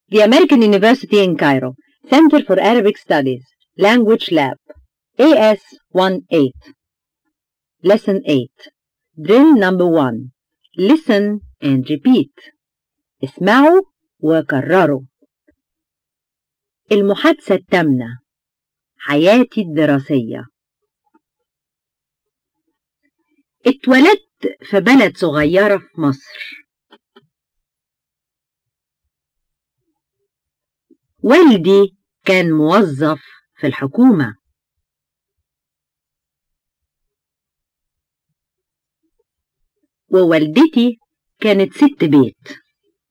The American University in Cairo, Center for Arabic Studies, Language Lab, AS 18. Lesson 8. Drill number 1. Listen and repeat. اسمعوا وكرروا. المحادثة التامنة حياتي الدراسية اتولدت في بلد صغيرة في مصر والدي كان موظف في الحكومة ووالدتي كانت ست بيت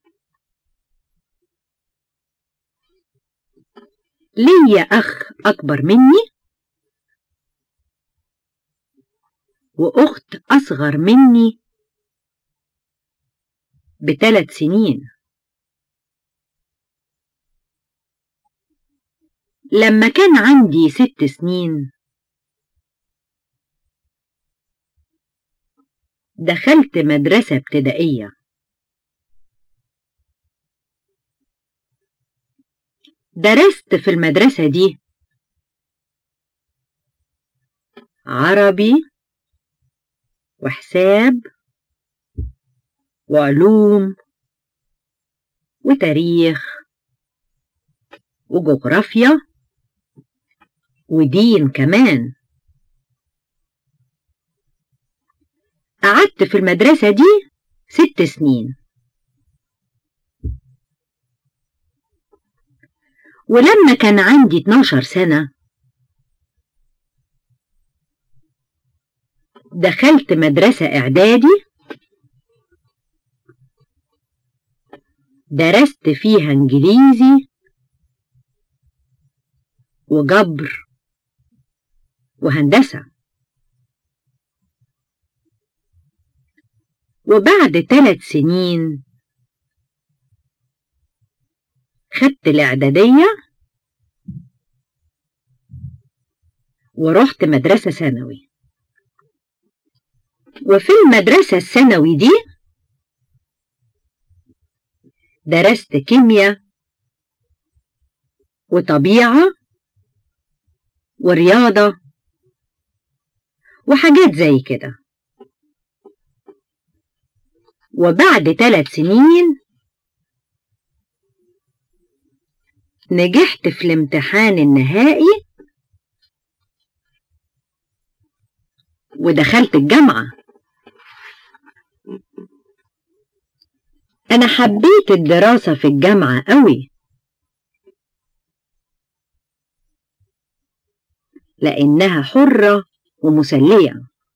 ليا أخ أكبر مني وأخت أصغر مني بثلاث سنين لما كان عندي ست سنين دخلت مدرسة ابتدائية درست في المدرسة دي عربي وحساب وعلوم وتاريخ وجغرافيا ودين كمان قعدت في المدرسة دي ست سنين ولما كان عندي 12 سنة دخلت مدرسة إعدادي درست فيها إنجليزي وجبر وهندسة وبعد ثلاث سنين خدت الإعدادية ورحت مدرسة ثانوي وفي المدرسة الثانوي دي درست كيمياء وطبيعة ورياضة وحاجات زي كده وبعد ثلاث سنين نجحت في الامتحان النهائي ودخلت الجامعة أنا حبيت الدراسة في الجامعة قوي لأنها حرة ومسلية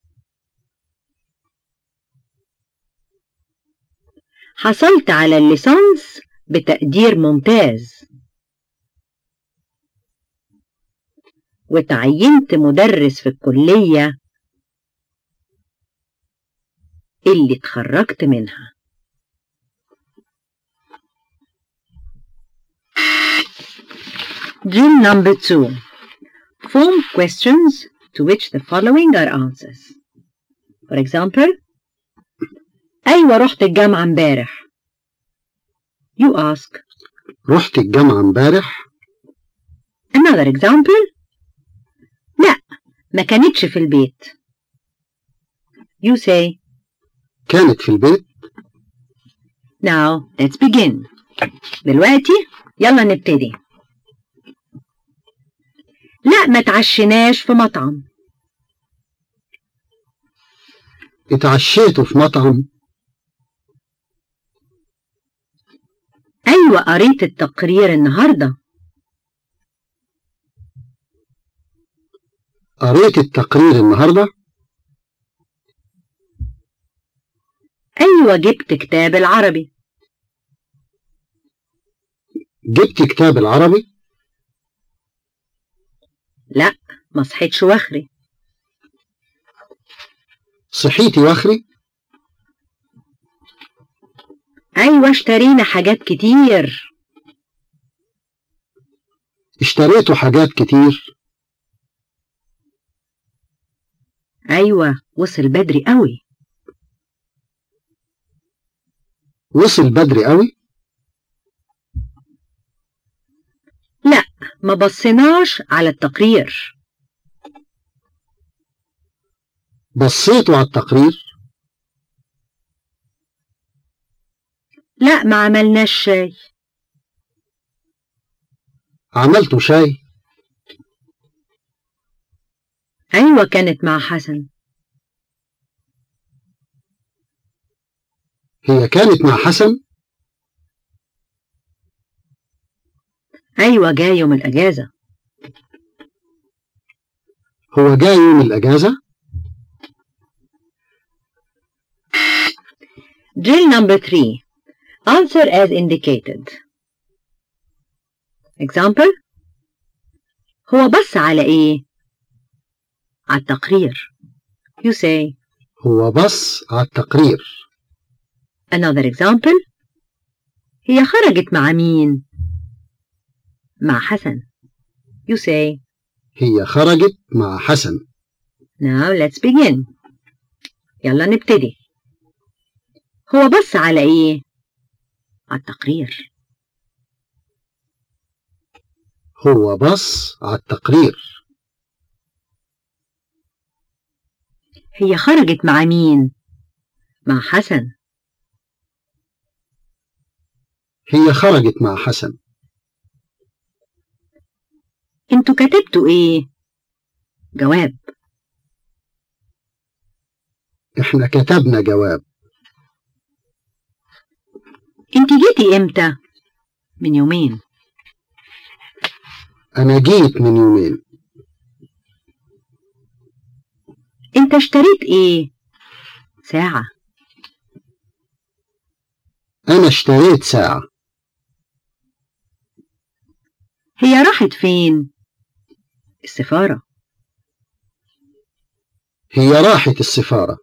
حصلت على الليسانس بتقدير ممتاز وتعينت مدرس في الكلية اللي اتخرجت منها Drill number two. Form questions to which the following are answers. For example, أيوة رحت الجامعة امبارح. You ask. رحت الجامعة امبارح Another example. لا ما كانتش في البيت. You say. كانت في البيت Now let's begin. دلوقتي يلا نبتدي. لا ما تعشناش في مطعم. اتعشيت في مطعم أيوة قريت التقرير النهاردة. قريت التقرير النهاردة أيوة جبت كتاب العربي. جبت كتاب العربي لا ما صحيتش واخري. صحيتي واخري أيوة اشترينا حاجات كتير. اشتريتوا حاجات كتير أيوة وصل بدري قوي. وصل بدري قوي ما بصيناش على التقرير بصيتوا على التقرير لا ما عملناش شاي عملتوا شاي أيوة كانت مع حسن هي كانت مع حسن أيوة جاي يوم الأجازة هو جاي يوم الأجازة Drill number three. Answer as indicated. Example هو بص على إيه؟ على التقرير. You say هو بص على التقرير another example هي خرجت مع مين؟ مع حسن. You say هي خرجت مع حسن now let's begin. يلا نبتدي. هو بص على إيه؟ على التقرير. هو بص على التقرير هي خرجت مع مين؟ مع حسن. هي خرجت مع حسن انتوا كتبتوا ايه؟ جواب. احنا كتبنا جواب انت جيتي امتى؟ من يومين. انا جيت من يومين انت اشتريت ايه؟ ساعة. انا اشتريت ساعة هي راحت فين؟ السفارة. هي راحت السفارة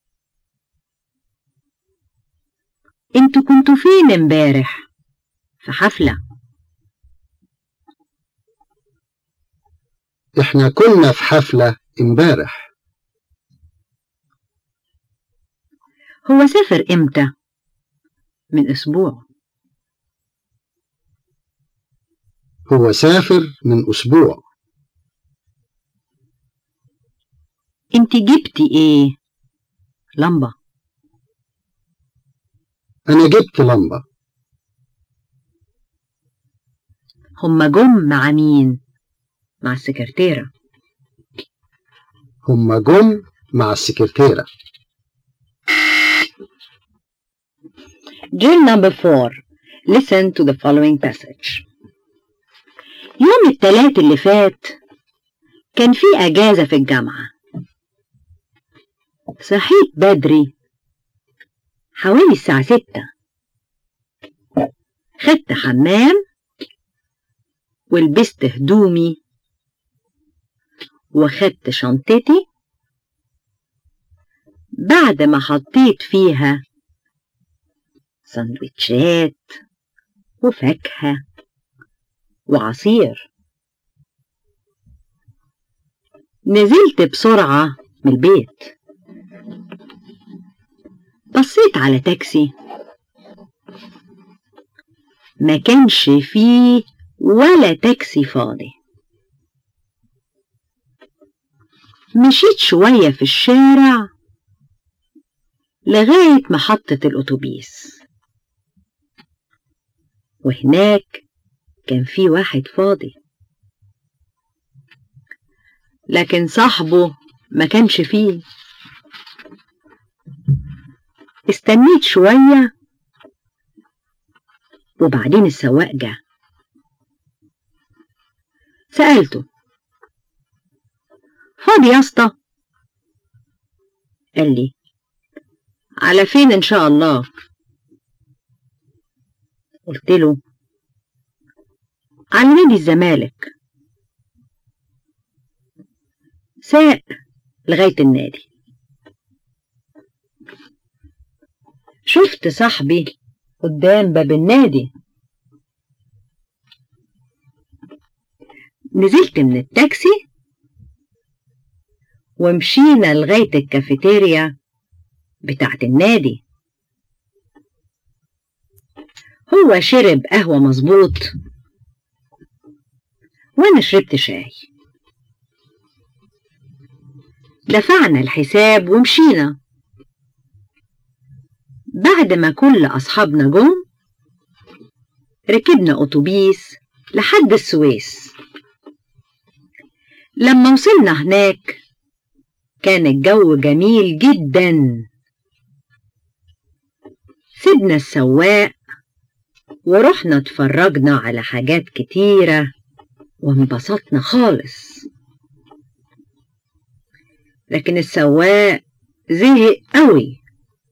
انتوا كنتوا فين امبارح؟ في حفلة. احنا كنا في حفلة امبارح هو سافر امتى؟ من اسبوع. هو سافر من اسبوع انت جبتي ايه؟ لمبة. انا جبت لمبة هما جم مع مين؟ مع السكرتيرة. هما جم مع السكرتيرة Drill number four. Listen to the following passage. يوم التلات اللي فات كان في أجازة في الجامعة. صحيت بدري حوالي الساعة ستة. خدت حمام ولبست هدومي وخدت شنطتي بعد ما حطيت فيها سندوتشات وفاكهة وعصير نزلت بسرعة من البيت بصيت على تاكسي ما كانش فيه ولا تاكسي فاضي مشيت شوية في الشارع لغاية محطة الأتوبيس وهناك كان في واحد فاضي لكن صاحبه ما كانش فيه استنيت شوية وبعدين السواق جه سألته فاضي يا اسطى قال لي على فين ان شاء الله قلت له على نادي الزمالك ساق لغاية النادي شفت صاحبي قدام باب النادي نزلت من التاكسي ومشينا لغاية الكافيتيريا بتاعت النادي هو شرب قهوة مظبوط وأنا شربت شاي دفعنا الحساب ومشينا بعد ما كل أصحابنا جم ركبنا أتوبيس لحد السويس لما وصلنا هناك كان الجو جميل جدا سيبنا السواق ورحنا اتفرجنا على حاجات كتيرة وانبسطنا خالص لكن السواق زهق قوي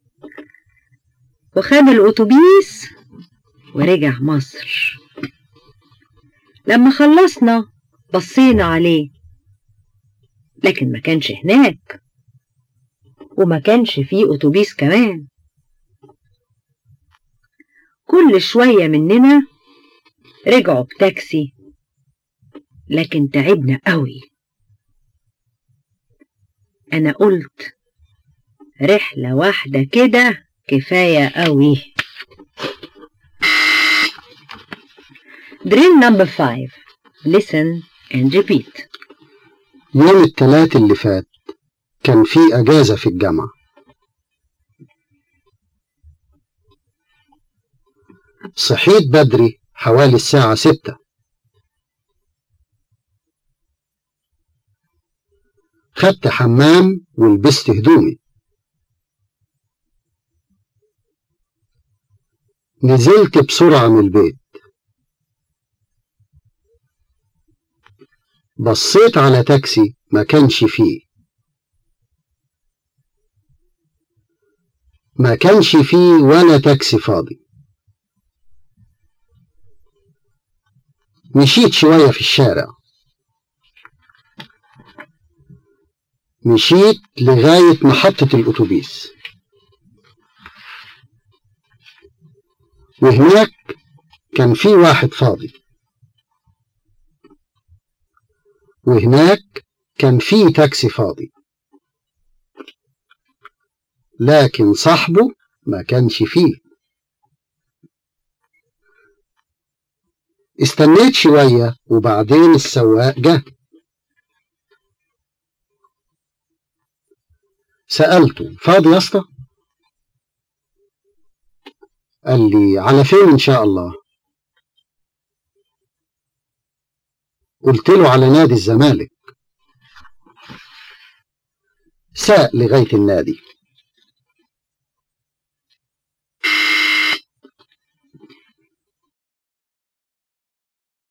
وخد الأتوبيس ورجع مصر لما خلصنا بصينا عليه لكن ما كانش هناك وما كانش فيه أتوبيس كمان كل شوية مننا رجعوا بتاكسي لكن تعبنا قوي أنا قلت رحلة واحدة كده كفاية قوي Drill number 5 Listen and repeat يوم التلات اللي فات كان في أجازة في الجامعة صحيت بدري حوالي الساعة ستة خدت حمام ولبست هدومي نزلت بسرعة من البيت بصيت على تاكسي ما كانش فيه ما كانش فيه ولا تاكسي فاضي مشيت شوية في الشارع مشيت لغاية محطة الأتوبيس وهناك كان في واحد فاضي وهناك كان في تاكسي فاضي لكن صاحبه ما كانش فيه استنيت شوية وبعدين السواق جه سألته فاضي يا اسطى؟ قال لي على فين إن شاء الله؟ قلت له على نادي الزمالك ساق لغاية النادي